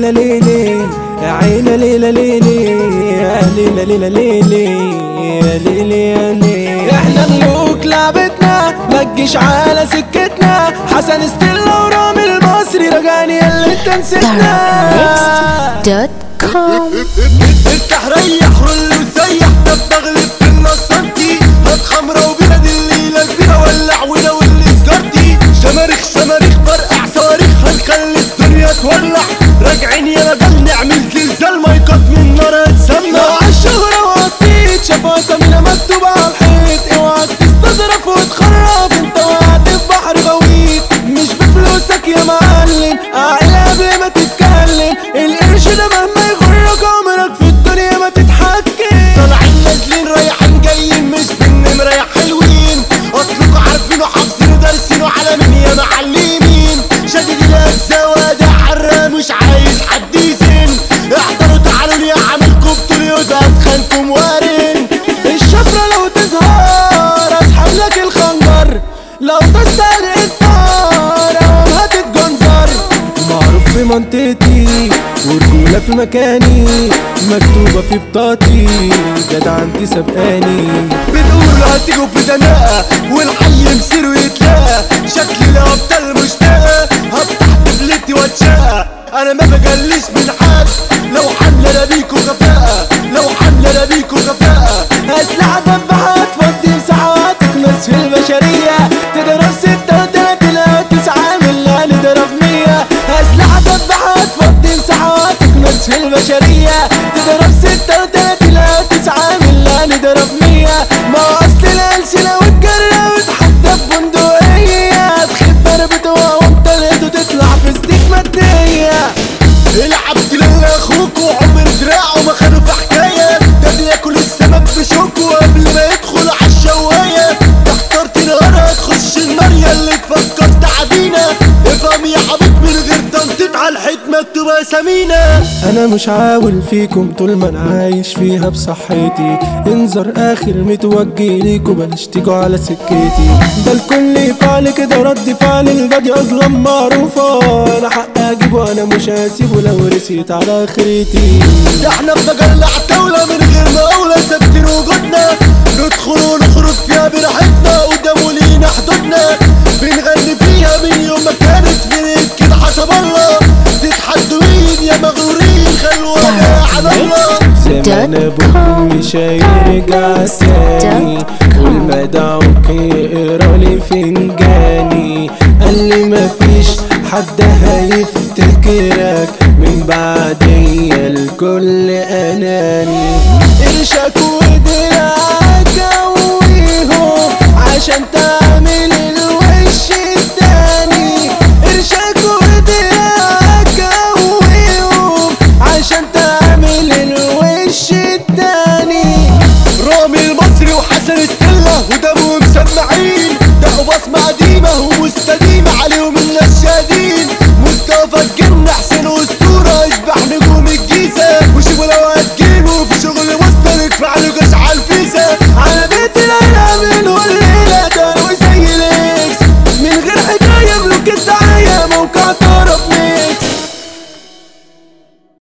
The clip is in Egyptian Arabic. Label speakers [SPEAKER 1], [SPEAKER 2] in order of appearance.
[SPEAKER 1] ليلة ليلة يا عينا ليلة ليلة يا ليلة ليلة ليلة يا ليلة يا ليلة احنا ملوك لعبتنا ما تجيش على سكتنا حسن ستيلا ورامي المصري رجعني اللي انت نسيتنا
[SPEAKER 2] Darabmix.com
[SPEAKER 3] افتح ريح رل وسيح ده بغلب في النصنتي هات خمرة وبلد الليلة البيرة ولع وناول سكرتي شماريخ شماريخ فرقع صواريخ هنخلي الدنيا تولع راجعين يا رجال نعمل زلزال مايكات من نار هتسمع
[SPEAKER 1] على الشهرة وقصيت شافها سمينة مكتوبة على الحيط اوعك تستظرف وتخرف انت وقعت في بحر غويط مش بفلوسك يا معلم اعلى قبل ما تتكلم القرش ده مهما يغرك عمرك في الدنيا ما تتحكم
[SPEAKER 3] طالعين نازلين رايحين جايين مش بالنمرة يا حلوين اصلكوا عارفين وحافظين ودارسين على مين يا معلمين شديد الاجزاء وادي حرة مش عايز حد يزن احضروا تعالوا لي اعملكم بطوليوت هتخانكم وارن
[SPEAKER 1] الشفرة لو تظهر اسحب لك الخنجر لو تستاهل انتار او هتتجنزر معروف في منطقتي ورجولة في مكاني مكتوبة في بطاقتي جدع انت سبقاني
[SPEAKER 3] بتقولوا هتيجوا في دناءة والحي مصيره يتلاقى شكلي الابطال مشتاقة هفتح طفلتي واتشقى انا ما بجليش من حد لو حملة انا بيكوا كفاءة لو حملة انا بيكوا كفاءة
[SPEAKER 1] أسلحة دبحات فضي مساحات تكنس في البشرية تضرب ستة وتلاتين أو تسعة من اللي نضرب مية أسلحة دبحات فضي مساحات تكنس في البشرية تضرب ستة وتلاتين أو تسعة من اللي نضرب مية ما هو أصل الألسنة والجرة وتحدى ببندقية تخيب ضربته وانت لقيته تطلع في ستيك مادية
[SPEAKER 3] العب تلاقي اخوك وعمر دراعه ما خدوا في حكايه ده بياكل السمك بشوكه قبل ما يدخل عالشوايه اخترت نهار هتخش الماريا اللي تفكر تعبينا افهم يا عبيط من غير تنطيط على الحيط مكتوبه سمينه
[SPEAKER 1] انا مش عاول فيكم طول ما انا عايش فيها بصحتي انظر اخر متوجه ليكوا بلاش تيجوا على سكتي ده الكل يفعل كده رد فعل البادي اظلم معروفة انا حق اجيبه انا مش هسيبه لو رسيت على اخرتي
[SPEAKER 3] ده احنا بنجلع دولة من غير مقاولة ثابتين وجودنا ندخل ونخرج فيها براحتنا قدام ولينا حدودنا بنغني فيها من يوم ما كانت فريد كده حسب الله تتحدوا مين يا مغرورين خلونا على الله
[SPEAKER 1] زمان ابوكم مش هيرجع تاني والمدعوك يقرا لي فنجاني قال لي مفيش حد هيفتكرك من بعدي الكل اناني قرشك ودراعك قويهم عشان تعمل الوش التاني قرشك ودراعك قويهم عشان تعمل الوش التاني
[SPEAKER 3] رامي المصري وحسن ستيلا ودمهم مسمعين ده بصمة قديمة ومستديمة